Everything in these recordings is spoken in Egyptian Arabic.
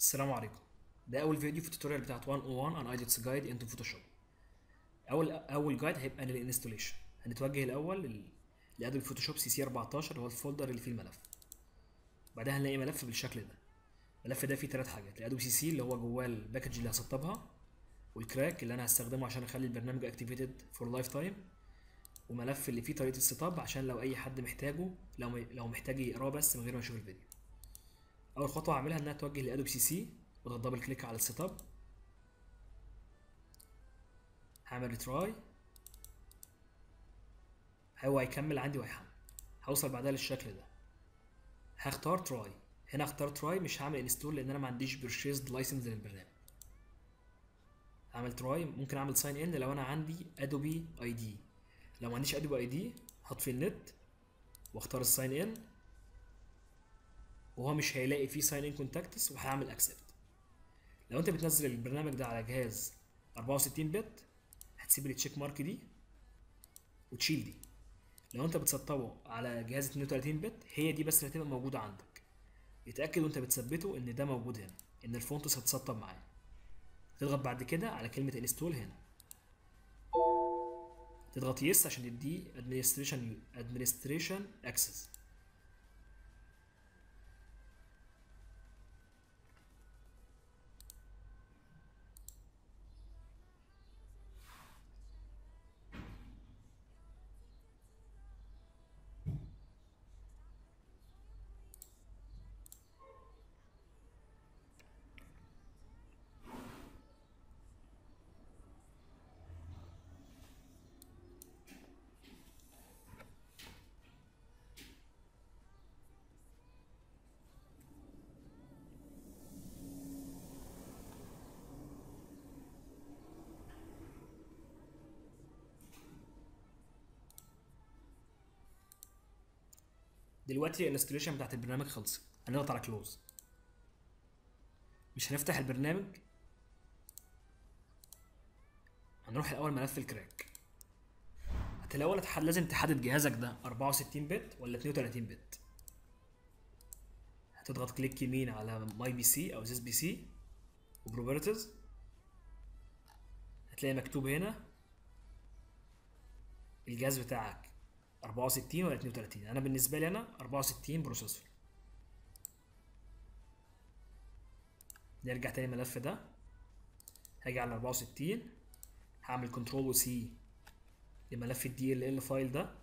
السلام عليكم ده اول فيديو في التوتوريال بتاعت 101 عن ايديتس جايد انتو فوتوشوب اول اول جايد هيبقى للانستوليشن هنتوجه الاول لل- لادوبي فوتوشوب سي سي 14 اللي هو الفولدر اللي فيه الملف بعدها هنلاقي ملف بالشكل ده الملف ده فيه ثلاث حاجات الادوبي سي سي اللي هو جواه الباكج اللي هسطبها والكراك اللي انا هستخدمه عشان اخلي البرنامج اكتيفيتد فور لايف تايم وملف اللي فيه طريقه السيت اب عشان لو اي حد محتاجه لو م- لو محتاج يقراه بس من غير ما يشوف الفيديو اول خطوه هعملها انها توجه لادوبي سي سي واضغط دبل كليك على السيت اب هعمل ريتراي هو هيكمل عندي وهيحمل هوصل بعدها للشكل ده هختار تراي هنا هختار تراي مش هعمل انستول لان انا ما عنديش بيرشيزد لايسنس للبرنامج هعمل تراي ممكن اعمل ساين ان لو انا عندي ادوبي اي دي لو ما عنديش ادوبي اي دي هطفي النت واختار الساين ان وهو مش هيلاقي فيه ساين ان كونتاكتس وهعمل اكسبت لو انت بتنزل البرنامج ده على جهاز 64 بت هتسيب التشيك مارك دي وتشيل دي لو انت بتسطبه على جهاز 32 بت هي دي بس اللي هتبقى موجوده عندك اتاكد وانت بتثبته ان ده موجود هنا ان الفونتس هتسطب معاه تضغط بعد كده على كلمه انستول هنا تضغط يس عشان تديه ادمنستريشن ادمنستريشن اكسس دلوقتي الانستليشن بتاعت البرنامج خلصت هنضغط على كلوز مش هنفتح البرنامج هنروح الاول ملف الكراك هت الاول هتح- لازم تحدد جهازك ده 64 بت ولا 32 بت هتضغط كليك يمين على ماي بي سي او زيس بي سي وبروبرتيز هتلاقي مكتوب هنا الجهاز بتاعك 64 ولا 32 انا بالنسبه لي انا 64 بروسيسور نرجع تاني الملف ده هاجي على 64 هعمل كنترول وسي لملف الدي ال ال فايل ده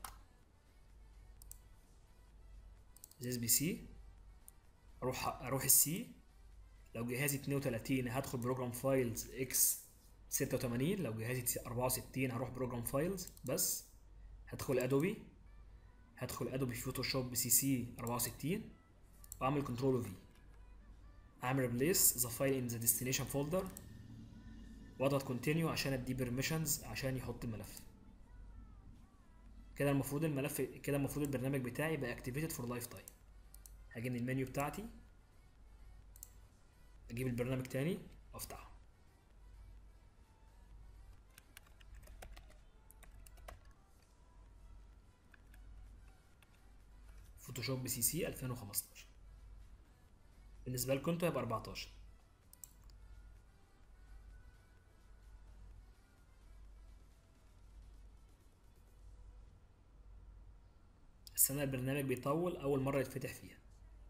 زيس بي سي اروح اروح السي لو جهازي 32 هدخل بروجرام فايلز اكس 86 لو جهازي 64 هروح بروجرام فايلز بس هدخل ادوبي هدخل ادوبي فوتوشوب سي سي 64 واعمل كنترول في اعمل ريبليس ذا فايل ان ذا ديستنيشن فولدر واضغط كونتينيو عشان ادي بيرميشنز عشان يحط الملف كده المفروض الملف كده المفروض البرنامج بتاعي بقى اكتيفيتد فور لايف تايم هاجي من المنيو بتاعتي اجيب البرنامج تاني وافتحه فوتوشوب سي سي 2015 بالنسبه لكم انتوا هيبقى 14 السنه البرنامج بيطول اول مره يتفتح فيها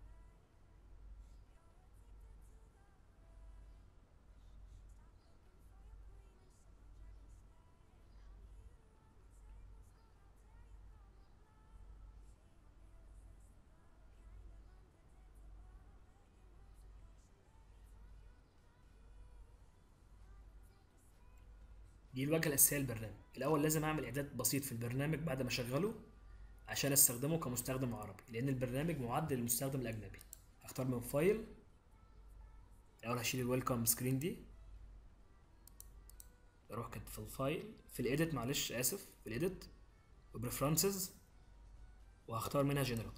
دي الواجهه الاساسيه للبرنامج الاول لازم اعمل اعداد بسيط في البرنامج بعد ما اشغله عشان استخدمه كمستخدم عربي لان البرنامج معد للمستخدم الاجنبي هختار من فايل الاول هشيل الويلكم سكرين دي اروح كده في الفايل في الايديت معلش اسف في الايديت وبريفرنسز وهختار منها جنرال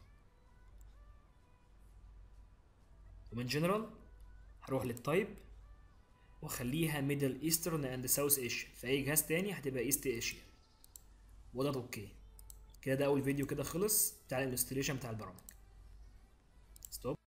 ومن جنرال هروح للتايب واخليها ميدل ايسترن اند ساوث ايشيا في اي جهاز تاني هتبقى ايست ايشيا واضغط اوكي كده ده اول فيديو كده خلص بتاع الانستليشن بتاع البرامج ستوب